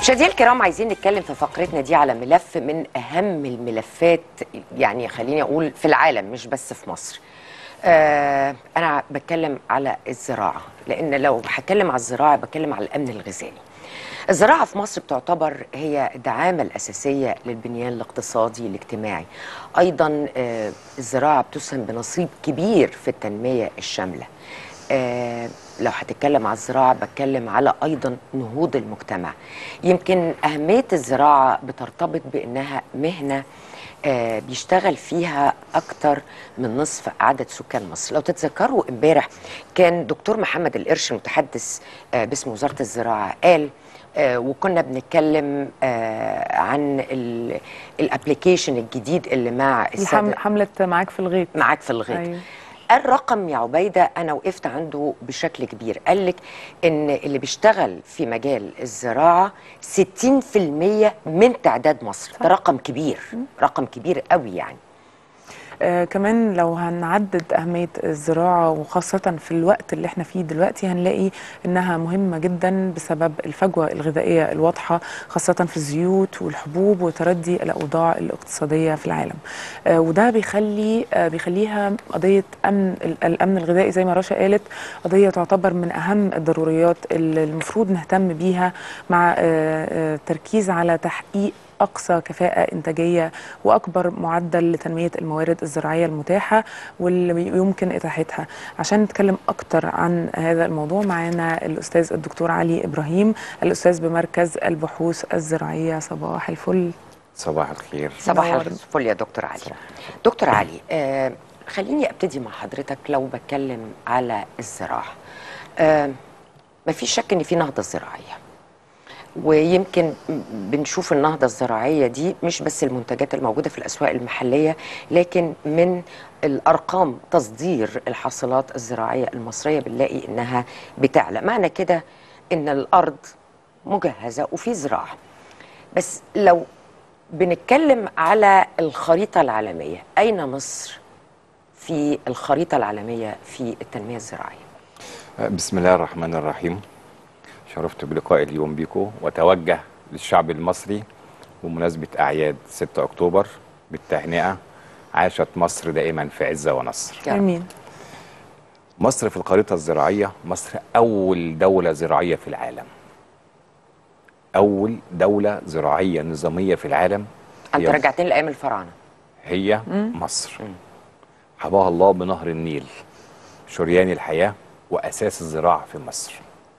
مشاهدينا الكرام عايزين نتكلم في فقرتنا دي على ملف من اهم الملفات يعني خليني اقول في العالم مش بس في مصر. آه انا بتكلم على الزراعه لان لو هتكلم على الزراعه بتكلم على الامن الغذائي. الزراعه في مصر بتعتبر هي الدعامه الاساسيه للبنيان الاقتصادي الاجتماعي. ايضا آه الزراعه بتسهم بنصيب كبير في التنميه الشامله. آه لو هتتكلم على الزراعة بتكلم على أيضا نهوض المجتمع يمكن أهمية الزراعة بترتبط بأنها مهنة آه بيشتغل فيها أكتر من نصف عدد سكان مصر لو تتذكروا امبارح كان دكتور محمد القرش المتحدث آه باسم وزارة الزراعة قال آه وكنا بنتكلم آه عن الابلكيشن الجديد اللي مع الحملة حملة معاك في الغيط معاك في الغيط أيوه. الرقم يا عبيده انا وقفت عنده بشكل كبير قال لك ان اللي بيشتغل في مجال الزراعه 60% من تعداد مصر ده رقم كبير رقم كبير قوي يعني آه كمان لو هنعدد أهمية الزراعة وخاصة في الوقت اللي احنا فيه دلوقتي هنلاقي إنها مهمة جدا بسبب الفجوة الغذائية الواضحة خاصة في الزيوت والحبوب وتردي الأوضاع الاقتصادية في العالم آه وده بيخلي آه بيخليها قضية أمن الأمن الغذائي زي ما رشا قالت قضية تعتبر من أهم الضروريات اللي المفروض نهتم بيها مع تركيز على تحقيق أقصى كفاءة إنتاجية وأكبر معدل لتنمية الموارد الزراعية المتاحة واللي يمكن إتاحتها عشان نتكلم أكتر عن هذا الموضوع معنا الأستاذ الدكتور علي إبراهيم الأستاذ بمركز البحوث الزراعية صباح الفل صباح الخير صباح الفل يا دكتور علي دكتور علي آه خليني أبتدي مع حضرتك لو بتكلم على الزراعة آه مفيش شك إن في نهضة زراعية ويمكن بنشوف النهضة الزراعية دي مش بس المنتجات الموجودة في الأسواق المحلية لكن من الأرقام تصدير الحاصلات الزراعية المصرية بنلاقي إنها بتعلى معنى كده إن الأرض مجهزة وفي زراعة بس لو بنتكلم على الخريطة العالمية أين مصر في الخريطة العالمية في التنمية الزراعية بسم الله الرحمن الرحيم شرفت بلقاء اليوم بيكم واتوجه للشعب المصري بمناسبه اعياد 6 اكتوبر بالتهنئه عاشت مصر دائما في عزه ونصر. امين. مصر في الخريطه الزراعيه مصر اول دوله زراعيه في العالم. اول دوله زراعيه نظاميه في العالم انت رجعتني لايام الفراعنه. هي مم. مصر. حباها الله بنهر النيل شريان الحياه واساس الزراعه في مصر.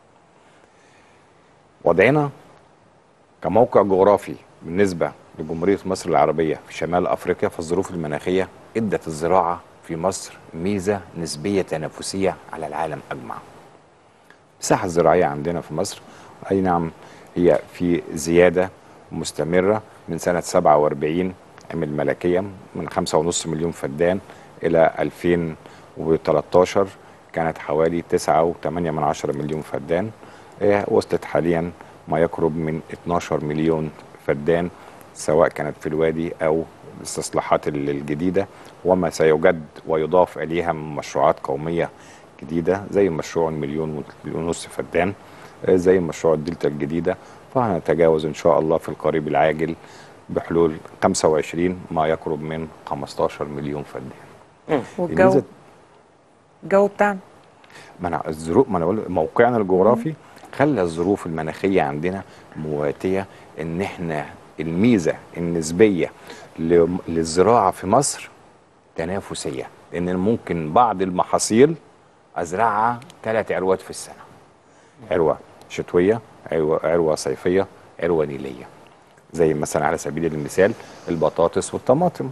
وضعنا كموقع جغرافي بالنسبة لجمهورية مصر العربية في شمال أفريقيا فالظروف المناخية ادت الزراعة في مصر ميزة نسبية تنافسية على العالم أجمع المساحة الزراعية عندنا في مصر أي نعم هي في زيادة مستمرة من سنة 47 عام الملكية من 5.5 مليون فدان إلى 2013 كانت حوالي 9.8 مليون فدان وصلت حاليا ما يقرب من 12 مليون فدان سواء كانت في الوادي او الاستصلاحات الجديده وما سيجد ويضاف اليها من مشروعات قوميه جديده زي مشروع المليون مليون ونص فدان زي مشروع الدلتا الجديده فهنتجاوز ان شاء الله في القريب العاجل بحلول 25 ما يقرب من 15 مليون فدان. والجو الجو بتاعنا ما انا الظروف ما انا بقول موقعنا الجغرافي خلى الظروف المناخيه عندنا مواتيه ان احنا الميزه النسبيه للزراعه في مصر تنافسيه لان ممكن بعض المحاصيل ازرعها ثلاث عروات في السنه عروه شتويه عروه, عروة صيفيه عروه نيليه زي مثلا على سبيل المثال البطاطس والطماطم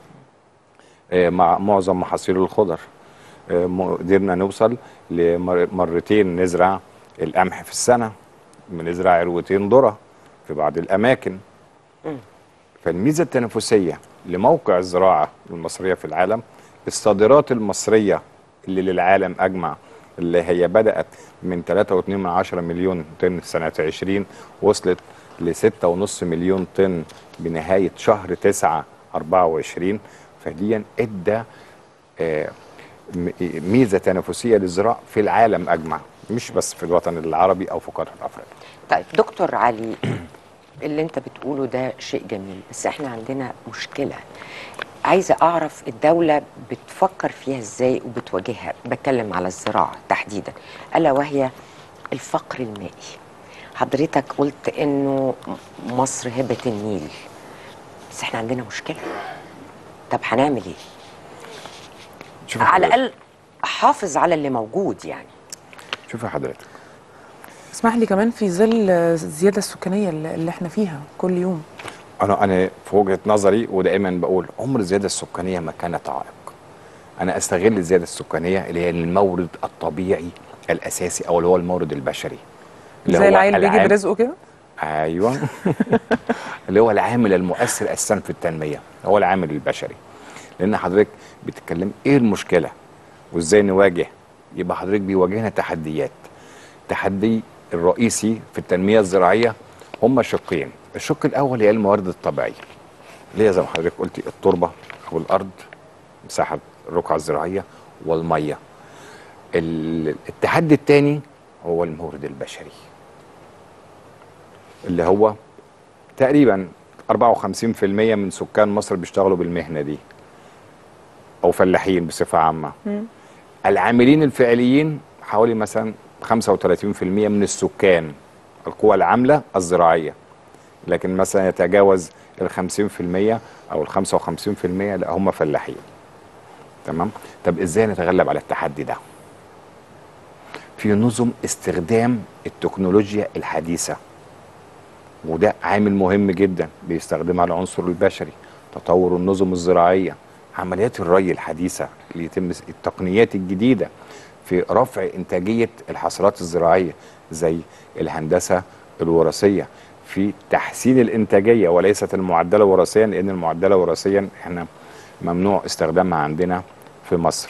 مع معظم محاصيل الخضر قدرنا نوصل لمرتين نزرع القمح في السنة بنزرع عروتين ذرة في بعض الأماكن فالميزة التنافسية لموقع الزراعة المصرية في العالم الصادرات المصرية اللي للعالم أجمع اللي هي بدأت من 3.2 مليون طن سنة 20 وصلت ل 6.5 مليون طن بنهاية شهر 9 24 فديا ادى آه ميزه تنافسيه للزراعه في العالم اجمع مش بس في الوطن العربي او في قاره افريقيا. طيب دكتور علي اللي انت بتقوله ده شيء جميل بس احنا عندنا مشكله عايزه اعرف الدوله بتفكر فيها ازاي وبتواجهها بتكلم على الزراعه تحديدا الا وهي الفقر المائي حضرتك قلت انه مصر هبه النيل بس احنا عندنا مشكله طب هنعمل ايه شوف على حضرتك- الاقل احافظ على اللي موجود يعني شوف حضرتك اسمح لي كمان في ظل الزياده السكانيه اللي اللي احنا فيها كل يوم انا انا في وجهه نظري ودائما بقول عمر الزياده السكانيه ما كانت عائق انا استغل الزياده السكانيه اللي هي المورد الطبيعي الاساسي او اللي هو المورد البشري اللي زي هو العيل بيجي العام- برزقه كده ايوه اللي هو العامل المؤثر اساسا في التنميه هو العامل البشري لان حضرتك بتتكلم ايه المشكله وازاي نواجه يبقى حضرتك بيواجهنا تحديات التحدي الرئيسي في التنميه الزراعيه هما شقين الشق الاول هي الموارد الطبيعيه اللي هي زي ما حضرتك قلتي التربه او الارض مساحه الرقعه الزراعيه والميه ال- التحدي الثاني هو المورد البشري اللي هو تقريبا 54% من سكان مصر بيشتغلوا بالمهنه دي او فلاحين بصفه عامه العاملين الفعليين حوالي مثلا 35% من السكان القوى العامله الزراعيه لكن مثلا يتجاوز ال 50% او ال 55% لا هم فلاحين تمام طب ازاي نتغلب على التحدي ده في نظم استخدام التكنولوجيا الحديثه وده عامل مهم جدا بيستخدمها العنصر البشري تطور النظم الزراعيه عمليات الري الحديثه اللي يتم التقنيات الجديده في رفع انتاجيه الحصلات الزراعيه زي الهندسه الوراثيه في تحسين الانتاجيه وليست المعدله وراثيا لان المعدله وراثيا احنا ممنوع استخدامها عندنا في مصر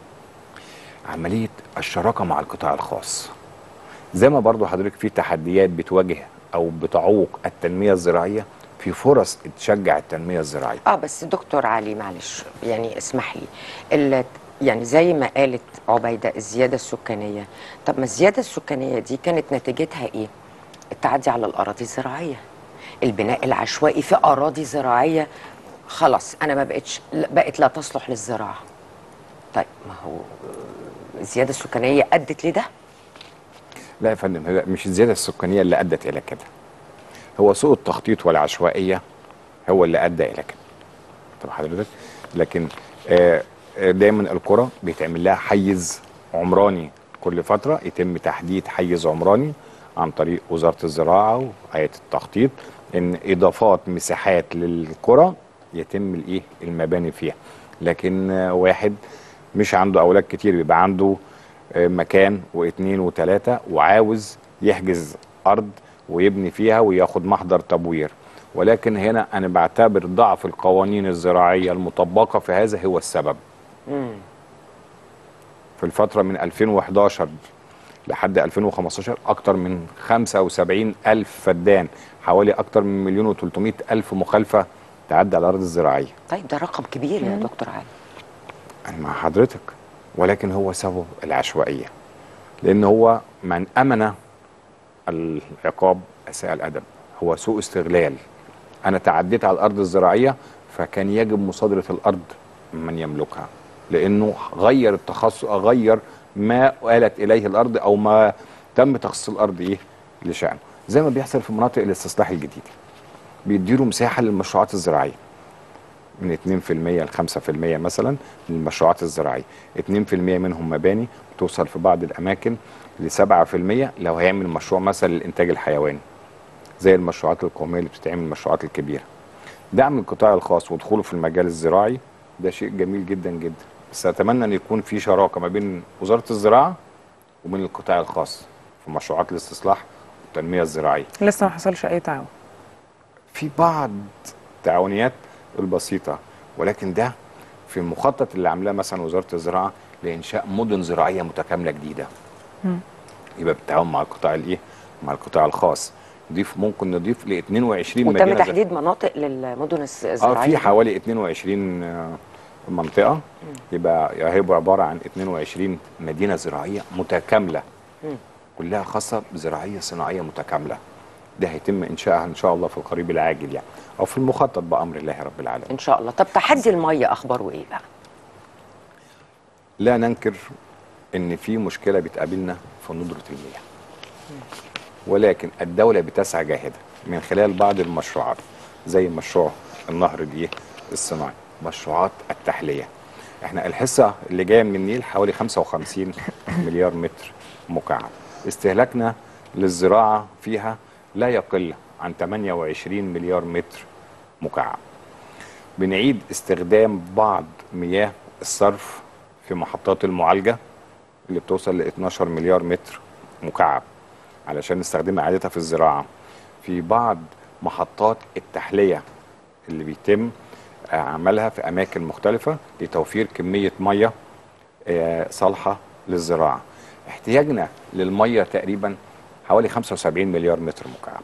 عمليه الشراكه مع القطاع الخاص زي ما برضو حضرتك في تحديات بتواجه او بتعوق التنميه الزراعيه في فرص تشجع التنميه الزراعيه اه بس دكتور علي معلش يعني اسمح لي ال- يعني زي ما قالت عبيده الزياده السكانيه طب ما الزياده السكانيه دي كانت نتيجتها ايه؟ التعدي على الاراضي الزراعيه البناء العشوائي في اراضي زراعيه خلاص انا ما بقتش لا- بقت لا تصلح للزراعه طيب ما هو الزياده السكانيه ادت لده لا يا فندم هي مش الزياده السكانيه اللي ادت الى كده هو سوء التخطيط والعشوائيه هو اللي ادى الى كده طب حضرتك لكن آه آه، دايما القرى بيتعمل لها حيز عمراني كل فتره يتم تحديد حيز عمراني عن طريق وزاره الزراعه وهيئه التخطيط ان اضافات مساحات للقرى يتم الايه المباني فيها لكن آه، واحد مش عنده اولاد كتير بيبقى عنده آه، مكان واثنين وثلاثه وعاوز يحجز ارض ويبني فيها وياخد محضر تبوير ولكن هنا انا بعتبر ضعف القوانين الزراعيه المطبقه في هذا هو السبب في الفتره من 2011 لحد 2015 اكتر من 75 الف فدان حوالي اكتر من مليون و300 الف مخالفه تعدى على الارض الزراعيه طيب ده رقم كبير يا دكتور علي أنا مع حضرتك ولكن هو سبب العشوائية لأن هو من أمن العقاب أساء الأدب هو سوء استغلال أنا تعديت على الأرض الزراعية فكان يجب مصادرة الأرض من يملكها لأنه غير التخصص غير ما آلت إليه الأرض أو ما تم تخصيص الأرض إيه لشأنه زي ما بيحصل في مناطق الاستصلاح الجديد بيديروا مساحة للمشروعات الزراعية من 2% ل 5% مثلا من المشروعات الزراعيه 2% منهم مباني بتوصل في بعض الاماكن ل 7% لو هيعمل مشروع مثلا للانتاج الحيواني زي المشروعات القوميه اللي بتتعمل المشروعات الكبيره دعم القطاع الخاص ودخوله في المجال الزراعي ده شيء جميل جدا جدا بس اتمنى ان يكون في شراكه ما بين وزاره الزراعه وبين القطاع الخاص في مشروعات الاستصلاح والتنميه الزراعيه لسه ما حصلش اي تعاون في بعض التعاونيات البسيطة ولكن ده في المخطط اللي عاملاه مثلا وزارة الزراعة لإنشاء مدن زراعية متكاملة جديدة يبقى بالتعاون مع القطاع الإيه؟ مع القطاع الخاص نضيف ممكن نضيف ل 22 وتم مدينة زر- تحديد مناطق للمدن الز- اه الزراعيه في حوالي 22 آه، منطقة يبقى هيبقوا عبارة عن 22 مدينة زراعية متكاملة كلها خاصة بزراعية صناعية متكاملة ده هيتم انشائها ان شاء الله في القريب العاجل يعني او في المخطط بامر الله رب العالمين ان شاء الله طب تحدي الميه اخباره ايه بقى لا ننكر ان في مشكله بتقابلنا في ندره المياه ولكن الدوله بتسعى جاهده من خلال بعض المشروعات زي مشروع النهر دي الصناعي مشروعات التحليه احنا الحصه اللي جايه من النيل حوالي 55 مليار متر مكعب استهلاكنا للزراعه فيها لا يقل عن 28 مليار متر مكعب بنعيد استخدام بعض مياه الصرف في محطات المعالجه اللي بتوصل ل 12 مليار متر مكعب علشان نستخدمها اعادتها في الزراعه في بعض محطات التحليه اللي بيتم آه، عملها في اماكن مختلفه لتوفير كميه ميه آه، صالحه للزراعه احتياجنا للميه تقريبا حوالي 75 مليار متر مكعب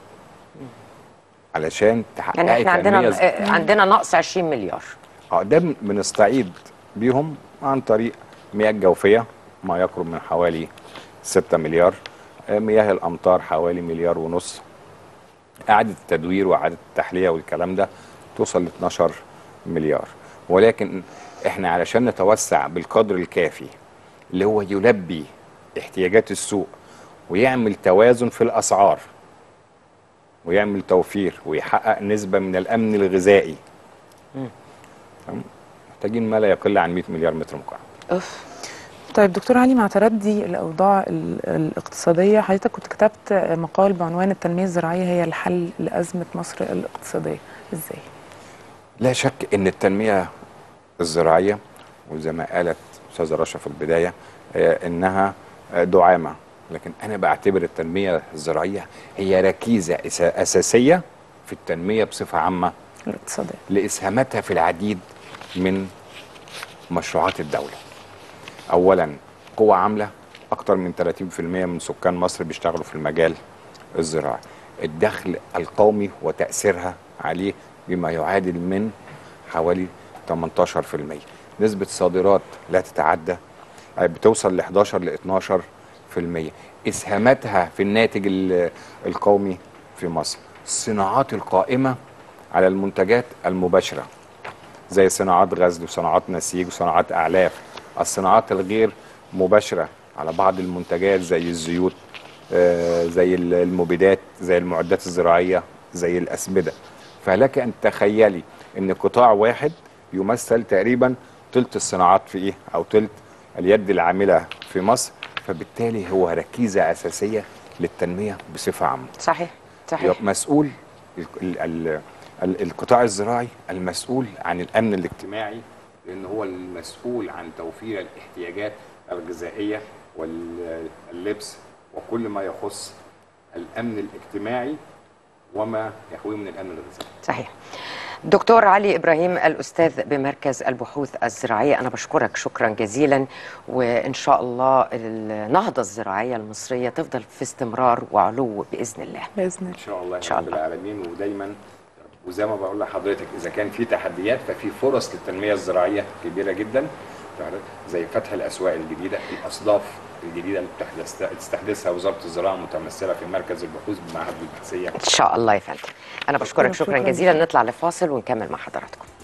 علشان تحققي يعني احنا عندنا تنمية آه، عندنا نقص 20 مليار اه ده بن- بنستعيد بيهم عن طريق مياه جوفيه ما يقرب من حوالي 6 مليار آه، مياه الامطار حوالي مليار ونص اعاده التدوير واعاده التحليه والكلام ده توصل ل 12 مليار ولكن احنا علشان نتوسع بالقدر الكافي اللي هو يلبي احتياجات السوق ويعمل توازن في الاسعار ويعمل توفير ويحقق نسبه من الامن الغذائي تمام؟ محتاجين ما لا يقل عن 100 مليار متر مكعب اوف طيب دكتور علي مع تردي الاوضاع ال- الاقتصاديه حضرتك كنت كتبت مقال بعنوان التنميه الزراعيه هي الحل لازمه مصر الاقتصاديه ازاي لا شك ان التنميه الزراعيه وزي ما قالت استاذه رشا في البدايه آه، انها آه، دعامه لكن انا بعتبر التنميه الزراعيه هي ركيزه أس- اساسيه في التنميه بصفه عامه الاقتصاديه لاسهاماتها في العديد من مشروعات الدوله. اولا قوه عامله اكثر من 30% من سكان مصر بيشتغلوا في المجال الزراعي. الدخل القومي وتاثيرها عليه بما يعادل من حوالي 18%. نسبه صادرات لا تتعدى آه، بتوصل ل 11 ل 12%. اسهاماتها في الناتج ال- القومي في مصر. الصناعات القائمه على المنتجات المباشره زي صناعات غزل وصناعات نسيج وصناعات اعلاف الصناعات الغير مباشره على بعض المنتجات زي الزيوت آه، زي ال- المبيدات زي المعدات الزراعيه زي الاسمده فلك ان تخيلي ان قطاع واحد يمثل تقريبا تلت الصناعات في ايه او تلت اليد العامله في مصر فبالتالي هو ركيزه اساسيه للتنميه بصفه عامه صحيح صحيح مسؤول ال- ال- ال- ال- القطاع الزراعي المسؤول عن الامن الاجتماعي لان هو المسؤول عن توفير الاحتياجات الغذائيه واللبس وكل ما يخص الامن الاجتماعي وما يحويه من الامن الغذائي صحيح دكتور علي ابراهيم الاستاذ بمركز البحوث الزراعيه انا بشكرك شكرا جزيلا وان شاء الله النهضه الزراعيه المصريه تفضل في استمرار وعلو باذن الله باذن الله ان شاء الله إن شاء يا رب الله. العالمين ودايما وزي ما بقول لحضرتك اذا كان في تحديات ففي فرص للتنميه الزراعيه كبيره جدا زي فتح الاسواق الجديده الاصداف الجديده اللي بتحدث- تستحدثها وزاره الزراعه متمثله في مركز البحوث بمعهد البحثيه ان شاء الله يا فندم انا بشكرك شكرا شكراً. جزيلا نطلع لفاصل ونكمل مع حضراتكم